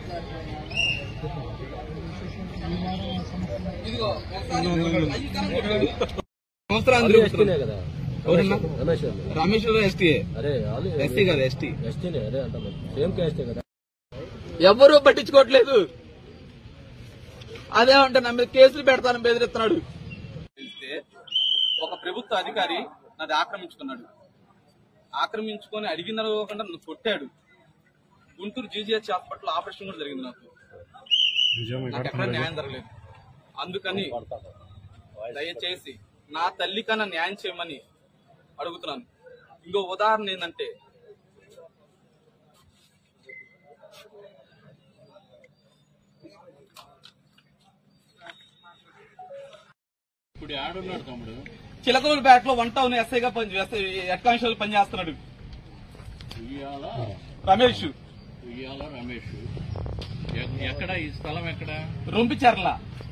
ఇదిగో సంవత్సరాలు తిరుగుతున్నాడు. కదా ఎవరన్నా? రమేష్ గారు. రమేష్ ఎస్టీ అరే వాళ్ళు ఎస్టీ కదా ఎస్టీ ఎస్టీనే అదే అంటాం సేమ్ క్యాస్టే కదా ఎవరు పట్టించుకోవట్లేదు అదే అంటే నా మీద కేసులు పెడతానని బెదిరిస్తున్నాడు తెలిస్తే ఒక ప్రభుత్వ అధికారి నాది ఆక్రమించుకున్నాడు ఆక్రమించుకొని అడిగిన కాకుండా నన్ను కొట్టాడు గుంటూరు జీజీహెచ్ హాస్పిటల్ ఆపరేషన్ కూడా జరిగింది నాకు నాకు ఎక్కడ న్యాయం జరగలేదు అందుకని దయచేసి నా తల్లి కన్నా న్యాయం చేయమని అడుగుతున్నాను ఇంకో ఉదాహరణ ఏంటంటే ఇప్పుడు ఆడున్నాడు తమ్ముడు చిలకలూరుపేటలో వన్ టౌన్ ఎస్ఐగా పని హెడ్ కానిస్టేబుల్ పనిచేస్తున్నాడు ఉయ్యాల రమేష్ ఉయ్యాల రమేష్ ఎక్- ఎక్కడ ఈ స్థలం ఎక్కడ రొంపిచెర్ల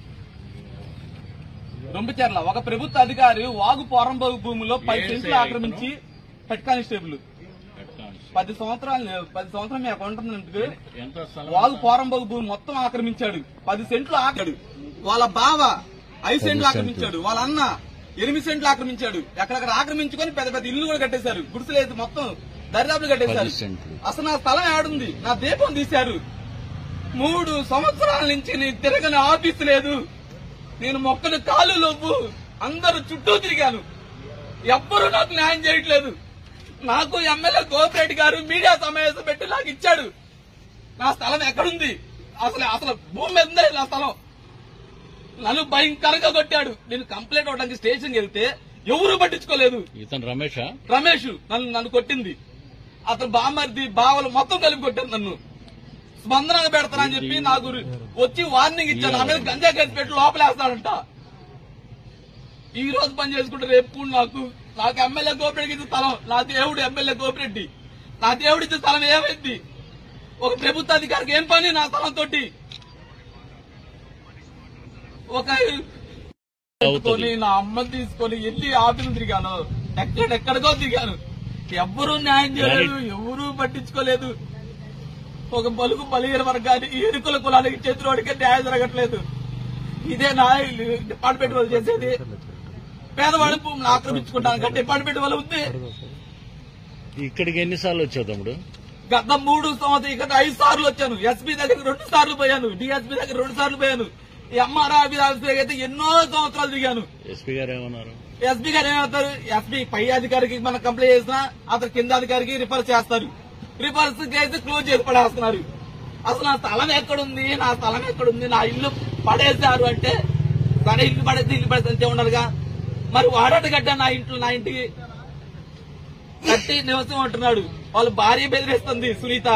రొంపిచెర్ల ఒక ప్రభుత్వ అధికారి వాగు పోరంబోగు భూమిలో పది ఏ సెంట్లు ఎస్ఐ ఆక్రమించి హెడ్ కానిస్టేబుల్ పెట్టాలి. పది సంవత్సరాలు పది సంవత్సరాలు మీ అకౌంట్ ఉందంటే ఎంత స్థలం వాగు పోరంబోగు భూమి మొత్తం ఆక్రమించాడు పది సెంట్లు ఆకాడు వాళ్ళ బావ ఐదు సెంట్లు ఆక్రమించాడు వాళ్ళ అన్న ఎనిమిది సెంట్లు ఆక్రమించాడు ఎక్కడెక్కడ ఆక్రమించుకొని పెద్ద పెద్ద ఇల్లు కూడా కట్టేశారు గుడిసెలేదు మొత్తం దరిదాపులు కట్టేశారు అసలు నా స్థలం ఏడుంది నా దీపం తీశారు మూడు సంవత్సరాల నుంచి నేను తిరగని ఆఫీస్ లేదు నేను మొక్కలు కాలు లోపు అందరూ చుట్టూ తిరిగాను ఎవ్వరూ నాకు న్యాయం చేయట్లేదు నాకు ఎమ్మెల్యే గోపిరెడ్డి గారు మీడియా సమావేశం పెట్టి నాకు ఇచ్చాడు నా స్థలం ఎక్కడుంది అసలు అసలు భూమి మీద ఉందే నా స్థలం నన్ను భయంకరంగా కొట్టాడు నేను కంప్లైంట్ అవడానికి స్టేషన్కి వెళ్తే ఎవరు పట్టించుకోలేదు ఇతను రమేషా రమేష్ నన్ను నన్ను కొట్టింది అతను బామర్ది బావలు మొత్తం కలిపి కొట్టారు నన్ను స్పందన పెడతానని చెప్పి నాకు వచ్చి వార్నింగ్ ఇచ్చాను నా మీద గంజా కేసు పెట్టి లోపలేస్తాడంట ఈ రోజు పని చేసుకుంటే రేపు నాకు నాకు ఎమ్మెల్యే గోపిరెడ్డికి ఇచ్చిన స్థలం నా దేవుడు ఎమ్మెల్యే గోపిరెడ్డి నా దేవుడు ఇచ్చిన స్థలం ఏమైంది ఒక ప్రభుత్వ అధికారికి ఏం పని నా స్థలం తోటి ఒక తీసుకొని నా అమ్మని తీసుకొని వెళ్ళి ఆఫీసు తిరిగాను ఎక్కడెక్కడికో తిరిగాను ఎవ్వరూ న్యాయం చేయలేదు ఎవరూ పట్టించుకోలేదు ఒక పలుకు బలిగిన వర్గానికి ఎరుకుల కులానికి చేతిలోడికే న్యాయం జరగట్లేదు ఇదే నా డిపార్ట్మెంట్ వాళ్ళు చేసేది పేదవాడి భూమిని ఆక్రమించుకుంటాను డిపార్ట్మెంట్ వాళ్ళు ఉంది ఇక్కడికి ఎన్నిసార్లు వచ్చావు తమ్ముడు గత మూడు సంవత్సరం గత ఐదు సార్లు వచ్చాను ఎస్పీ దగ్గరికి రెండు సార్లు పోయాను డిఎస్పీ దగ్గర రెండు సార్లు పోయాను ఎంఆర్ ఆఫీస్ ఆఫీస్ అయితే ఎన్నో సంవత్సరాలు తిరిగాను ఎస్పీ గారు ఏమన్నారు ఎస్పీ గారు ఏమవుతారు ఎస్పీ పై అధికారికి మనం కంప్లైంట్ చేసినా అతను కింద అధికారికి రిఫర్ చేస్తారు రిఫర్స్ కేసు క్లోజ్ చేసి పడేస్తున్నారు అసలు నా స్థలం ఎక్కడుంది నా స్థలం ఎక్కడుంది నా ఇల్లు పడేశారు అంటే సరే ఇల్లు పడేసి ఇల్లు పడేసి అంతే ఉండాలిగా మరి వాడట గడ్డ నా ఇంట్లో నా ఇంటికి కట్టి నివసం అంటున్నాడు వాళ్ళ భార్య బెదిరిస్తుంది సునీత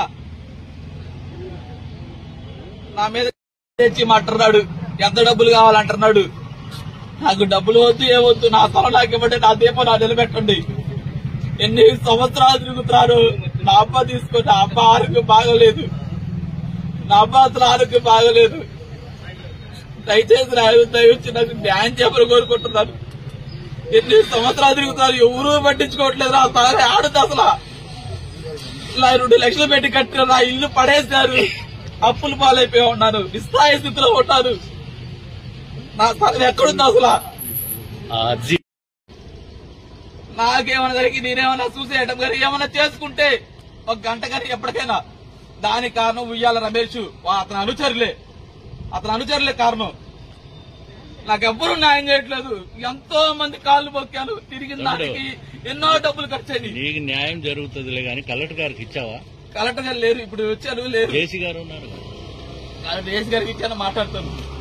నా మీద తెచ్చి అంటున్నాడు ఎంత డబ్బులు కావాలంటున్నాడు నాకు డబ్బులు వద్దు ఏవద్దు నా స్థలం నాకు ఇవ్వండి నా దీపం నా నిలబెట్టండి ఎన్ని సంవత్సరాలు తిరుగుతున్నారు నా అబ్బా తీసుకొని నా అబ్బా ఆరోగ్యం బాగోలేదు నా అబ్బా అసలు ఆరోగ్యం బాగోలేదు దయచేసి నా దయచేసి నాకు న్యాయం చేయమని కోరుకుంటున్నాను ఎన్ని సంవత్సరాలు తిరుగుతున్నారు ఎవరూ పట్టించుకోవట్లేదు నా స్థలం ఆడుతుంది అసలు ఇలా రెండు లక్షలు పెట్టి కట్టిన నా ఇల్లు పడేశారు అప్పులు పాలైపోయి ఉన్నాను నిస్సాయ స్థితిలో ఉన్నాను నా స్థలం ఎక్కడుంది అసలు ఆ జీ నాకేమైనా జరిగి నేనేమైనా సూసైడ్ కానీ ఏమైనా చేసుకుంటే ఒక గంట కానీ ఎప్పటికైనా దానికి కారణం ఉయ్యాల రమేష్ వా- అతని అనుచరులే అతని అనుచరులే కారణం నాకెవ్వరూ న్యాయం చేయట్లేదు ఎంతో మంది కాళ్ళు మొక్కాను తిరిగిన దానికి ఎన్నో డబ్బులు ఖర్చు అయ్యి నీకు న్యాయం జరుగుతుందిలే గాని కలెక్టర్ గారికి ఇచ్చావా కలెక్టర్ గారు లేరు ఇప్పుడు వచ్చారు లేరు జేసీ గారు ఉన్నారు డేస్ గారికి ఇచ్చాను మాట్లాడుతాను